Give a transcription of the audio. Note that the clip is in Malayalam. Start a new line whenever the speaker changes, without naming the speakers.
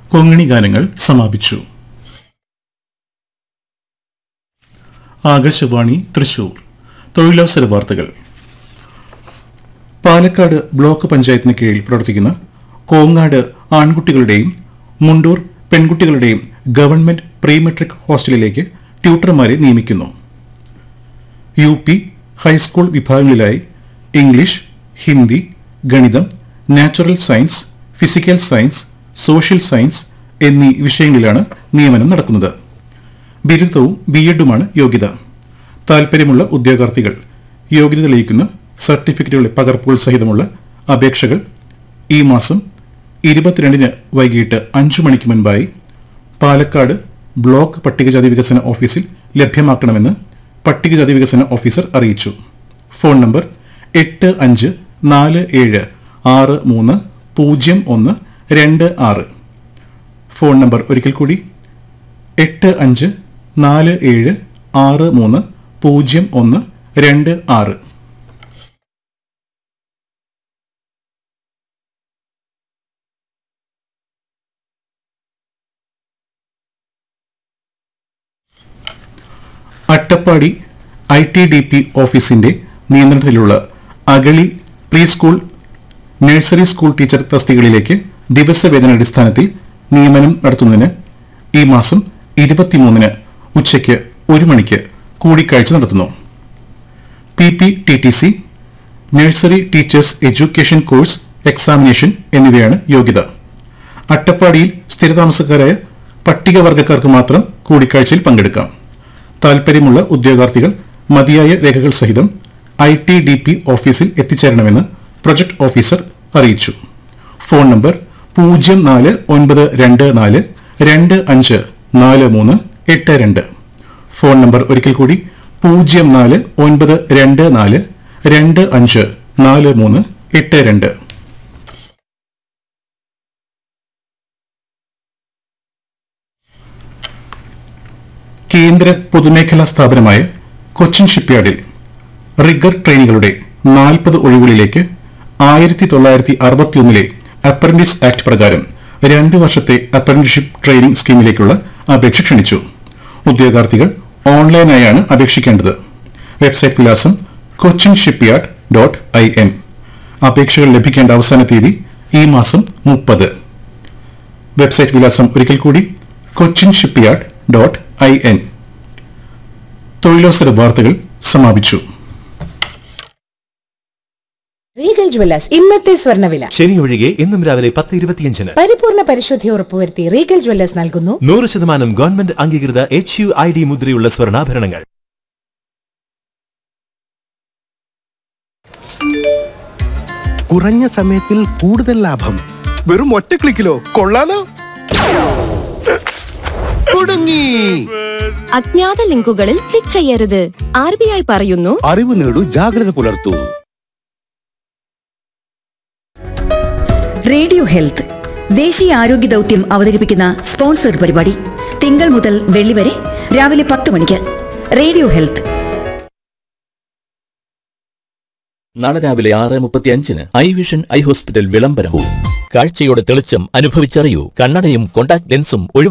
കൊങ്ങിണി ഗാനങ്ങൾ സമാപിച്ചു ആകാശവാണി തൃശൂർ തൊഴിലവസര വാർത്തകൾ പാലക്കാട് ബ്ലോക്ക് പഞ്ചായത്തിന് കീഴിൽ പ്രവർത്തിക്കുന്ന കോങ്ങാട് ആൺകുട്ടികളുടെയും മുണ്ടൂർ പെൺകുട്ടികളുടെയും ഗവൺമെന്റ് പ്രീ മെട്രിക് ഹോസ്റ്റലിലേക്ക് ട്യൂട്ടർമാരെ നിയമിക്കുന്നു യു പി ഹൈസ്കൂൾ വിഭാഗങ്ങളിലായി ഇംഗ്ലീഷ് ഹിന്ദി ഗണിതം natural science physical science social science എന്നീ വിഷയങ്ങളിലാണ് നിയമനം നടക്കുന്നത് ബിരുദവും ബി എഡുമാണ് യോഗ്യത താൽപ്പര്യമുള്ള ഉദ്യോഗാർത്ഥികൾ യോഗ്യത തെളിയിക്കുന്ന സർട്ടിഫിക്കറ്റുകളുടെ പകർപ്പുകൾ സഹിതമുള്ള അപേക്ഷകൾ ഈ മാസം ഇരുപത്തിരണ്ടിന് വൈകിട്ട് അഞ്ചു മണിക്ക് മുൻപായി പാലക്കാട് ബ്ലോക്ക് പട്ടികജാതി വികസന ഓഫീസിൽ ലഭ്യമാക്കണമെന്ന് പട്ടികജാതി വികസന ഓഫീസർ അറിയിച്ചു ഫോൺ നമ്പർ എട്ട് അഞ്ച് നാല് ഏഴ് ആറ് മൂന്ന് പൂജ്യം ഒന്ന് രണ്ട് ആറ് ഫോൺ നമ്പർ ഒരിക്കൽ കൂടി എട്ട് അഞ്ച് നാല് ഏഴ് ആറ് മൂന്ന് പൂജ്യം ഒന്ന് രണ്ട് ആറ് Attappadi I T D P ഓഫീസിന്റെ നിയന്ത്രണത്തിലുള്ള Agali pre school nursery school teacher തസ്തികകളിലേക്ക് ദിവസവേതനാടിസ്ഥാനത്തിൽ നിയമനം നടത്തുന്നതിന് ഈ മാസം ഇരുപത്തിമൂന്നിന് ഉച്ചയ്ക്ക് ഒരു മണിക്ക് കൂടിക്കാഴ്ച നടത്തുന്നു P P T T C nursery teachers education course examination എന്നിവയാണ് യോഗ്യത അട്ടപ്പാടിയിൽ സ്ഥിരതാമസക്കാരായ പട്ടികവർഗക്കാർക്ക് മാത്രം കൂടിക്കാഴ്ചയിൽ പങ്കെടുക്കാം താൽപ്പര്യമുള്ള ഉദ്യോഗാർത്ഥികൾ മതിയായ രേഖകൾ സഹിതം ഐ ടി ഡി പി ഓഫീസിൽ എത്തിച്ചേരണമെന്ന് പ്രൊജക്ട് ഓഫീസർ അറിയിച്ചു ഫോൺ നമ്പർ പൂജ്യം നാല് ഒൻപത് രണ്ട് നാല് രണ്ട് അഞ്ച് നാല് മൂന്ന് എട്ട് രണ്ട് ഫോൺ നമ്പർ ഒരിക്കൽ കൂടി പൂജ്യം നാല് ഒൻപത് രണ്ട് നാല് രണ്ട് അഞ്ച് നാല് മൂന്ന് എട്ട് രണ്ട് കേന്ദ്ര പൊതുമേഖലാ സ്ഥാപനമായ കൊച്ചിൻ ഷിപ്പ്യാർഡിൽ റിഗർ ട്രെയിനുകളുടെ നാൽപ്പത് ഒഴിവുകളിലേക്ക് ആയിരത്തി തൊള്ളായിരത്തി അറുപത്തിയൊന്നിലെ അപ്രന്റീസ് ആക്ട് പ്രകാരം രണ്ട് വർഷത്തെ അപ്രന്റീഷിപ്പ് ട്രെയിനിംഗ് സ്കീമിലേക്കുള്ള അപേക്ഷ ക്ഷണിച്ചു ഉദ്യോഗാർത്ഥികൾ ഓൺലൈനായാണ് അപേക്ഷിക്കേണ്ടത് വെബ്സൈറ്റ് വിലാസം Cochin shipyard dot I N അപേക്ഷകൾ ലഭിക്കേണ്ട അവസാന തീയതി ഈ മാസം മുപ്പത് വെബ്സൈറ്റ് വിലാസം ഒരിക്കൽ കൂടി Cochin shipyard dot I N തൊഴിലവസര വാർത്തകൾ സമാപിച്ചു
റീഗൽ ജ്വല്ലേഴ്സ് ഇന്നത്തെ സ്വർണ്ണവില
ശനി ഒഴികെ ഇന്നും രാവിലെ പത്ത് ഇരുപത്തിയഞ്ചിന്
പരിപൂർണ പരിശുദ്ധി ഉറപ്പുവരുത്തി റീഗൽ ജ്വല്ലേഴ്സ് നൽകുന്നു
നൂറ് ശതമാനം ഗവൺമെന്റ് അംഗീകൃത എച്ച് യു ഐ ഡി മുദ്രയുള്ള സ്വർണ്ണാഭരണങ്ങൾ
കുറഞ്ഞ സമയത്തിൽ കൂടുതൽ ലാഭം
വെറും ഒറ്റ ക്ലിക്കിലോ കൊള്ളാലോ
കുടുങ്ങി
അജ്ഞാത ലിങ്കുകളിൽ ക്ലിക്ക് ചെയ്യരുത് ആർ ബി ഐ പറയുന്നു
അറിവ് നേടൂ ജാഗ്രത പുലർത്തൂ
റേഡിയോ ഹെൽത്ത് ദേശീയ ആരോഗ്യ ദൗത്യം അവതരിപ്പിക്കുന്ന സ്പോൺസർഡ് പരിപാടി തിങ്കൾ മുതൽ വെള്ളി വരെ രാവിലെ പത്ത് മണിക്ക് റേഡിയോ ഹെൽത്ത്
നാളെ രാവിലെ ആറ് മുപ്പത്തി അഞ്ചിന് ഐ വിഷൻ ഐ ഹോസ്പിറ്റൽ വിളംബരവും കാഴ്ചയുടെ തെളിച്ചം അനുഭവിച്ചറിയൂ കണ്ണടയും കോണ്ടാക്ട് ലെൻസും ഒഴിവാക്കൂ